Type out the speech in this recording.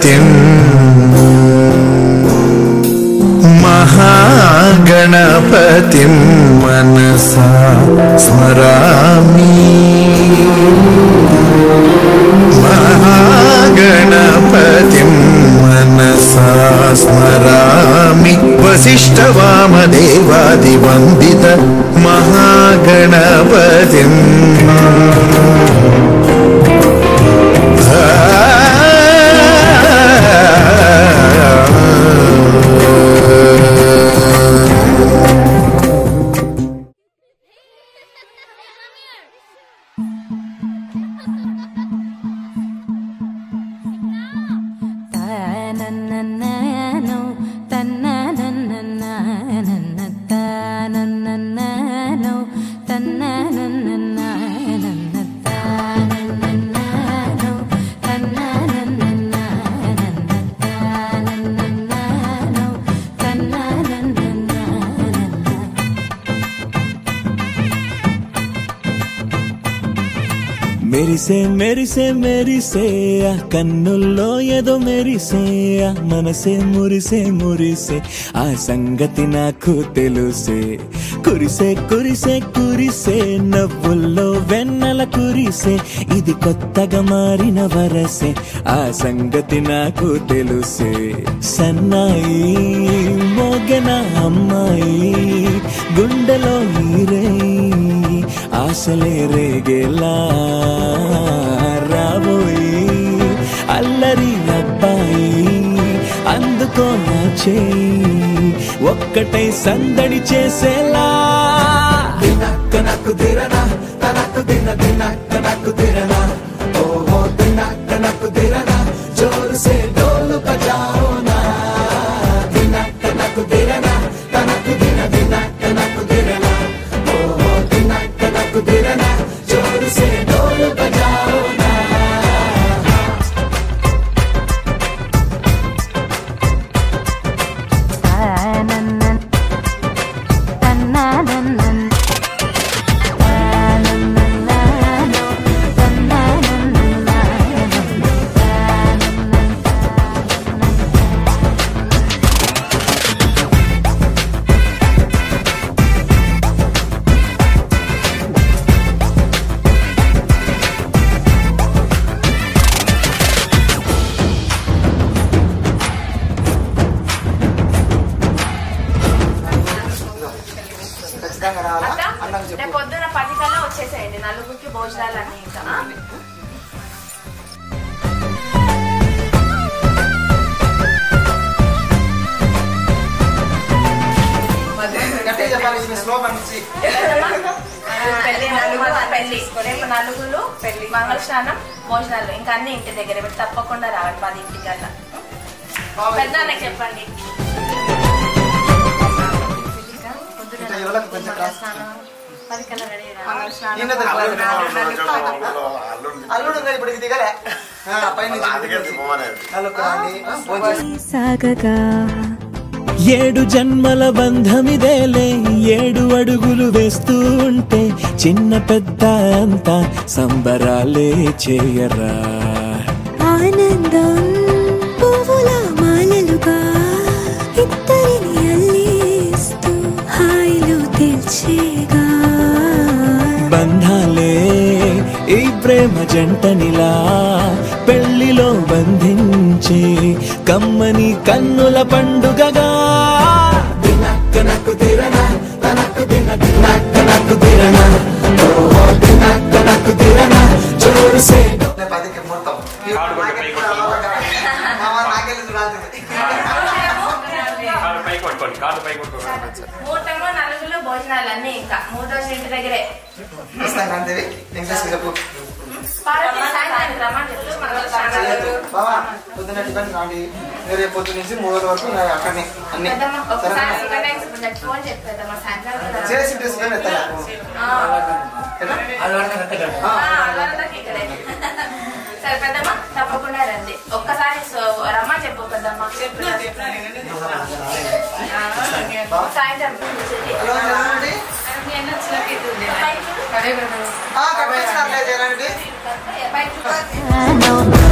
గణపతిం మహాగణపతిం మనసా స్మరామి మహాగణపతిం మనసా స్మరామి వసిష్ఠవామదేవాదివందిత మహాగణపతిం తనననననో, తన్ననననననన, తనననననో, తన్ననననననన, తనననననో, తన్ననననననన, తనననననో, తన్ననననననన. మెరిసే మెరిసే మెరిసే ఆ కన్నుల్లో ఏదో మెరిసే ఆ మనసే మురిసే మురిసే ఆ సంగతి నాకు తెలుసే కురిసే కురిసే కురిసే నవ్వుల్లో వెన్నెల కురిసే ఇది కొత్తగా మారిన వరసే ఆ సంగతి నాకు తెలుసే సన్నాయి మోగన అమ్మాయి గుండెలో ఈరే ఆశలే రేగేలా రాబోయి అల్లరి అబ్బాయి అందుకో నా చేయి ఒక్కటై సందడి చేసేలా దినక్క నాకు దిరనా తనకు దిన దినక్క నాకు దిరనా ఓహో దినక్క నాకు దిరనా జోరు సే డోలు బజాओ నా దినక్క నాకు దిరనా తనకు దిన దినక్క నాకు దిరనా ఓహో దినక్క నాకు దిరనా జోరు సే డోలు బజాओ నా తనననన, తన్నననన, తనననననో, తన్నననననన, తననననన. రేపు పొద్దున పది కల్లా వచ్చేసేయండి నలుగురికి భోజనాలు అన్ని ఇంకా ఆ? పెళ్లి నలుగురు పెళ్లి రేపు నలుగురు పెళ్లి మంగళ స్నానం భోజనాలు ఇంకా అన్ని ఇంటి దగ్గర పెట్టి తప్పకుండా రావాలి పది ఇంటికి అలా పెద్ద చెప్పండి పది కల్లా రెడీ మంగళ స్నానం అల్లుడు ఇంకా ఇప్పటికి దిగలే ఆ, పైన నలుగురు రాండి. ఆ, భోజనం సాగగా ఏడు జన్మల బంధమిదేలే ఏడు అడుగులు వేస్తూ ఉంటే చిన్న పెద్ద అంతా సంబరాలే చేయరా ఆనందం పువ్వుల మాలలుగా ఇద్దరిని అల్లిస్తూ హాయిలో తెల్చేగా బంధాలే ఈ ప్రేమ జంటనిలా పెళ్లిలో బంధించి కమ్మని కన్నుల పండుగగా దినక్క నక్కు తిరనా తనకు దిన దినక్క నక్కు తిరనా ఓహో దినక్క నక్కు తిరనా జోరు సే నేను పదికి మొత్తం నాకెళ్ళి కూడా అలవాటు. మామ, నాకెళ్ళి చూడాల్సింది. మూటలో నలుగురు భోజనాలు అన్ని ఇంకా మూడు రోజులు ఇంటి దగ్గరే వస్తాను కాంతేవి వెంకటేశ్వర చెప్పు పార్వతి సాయంత్రానికి రమ్మని చెప్పు మంగళ స్నానాలు బావా పొద్దున్న టిఫిన్ రాండి మీరు రేపు పొద్దున్న నుంచి మూడు రోజుల వరకు నేను అక్కడనే అన్ని పెద్దమ్మ ఒకసారి సరేనా? ఇంకా next కొంచెం ఫోన్ చెప్పు పెద్దమ్మ సాయంత్రం చేసి తీసుకొని ఎత్తాను ఆ. ఆ, వాళ్ళందరికీ ఇక్కడే. సరే పెద్దమ్మ తప్పకుండా రండి ఒక్కసారి సో- రమ్మని చెప్పు పెద్దమ్మ ఆ, సాయంత్రం వచ్చేది. హలో ఏమండి? నేను వచ్చినాక ఇది ఉంది. ఆ, కట్టేసినట్లయితే రండి పైకి No.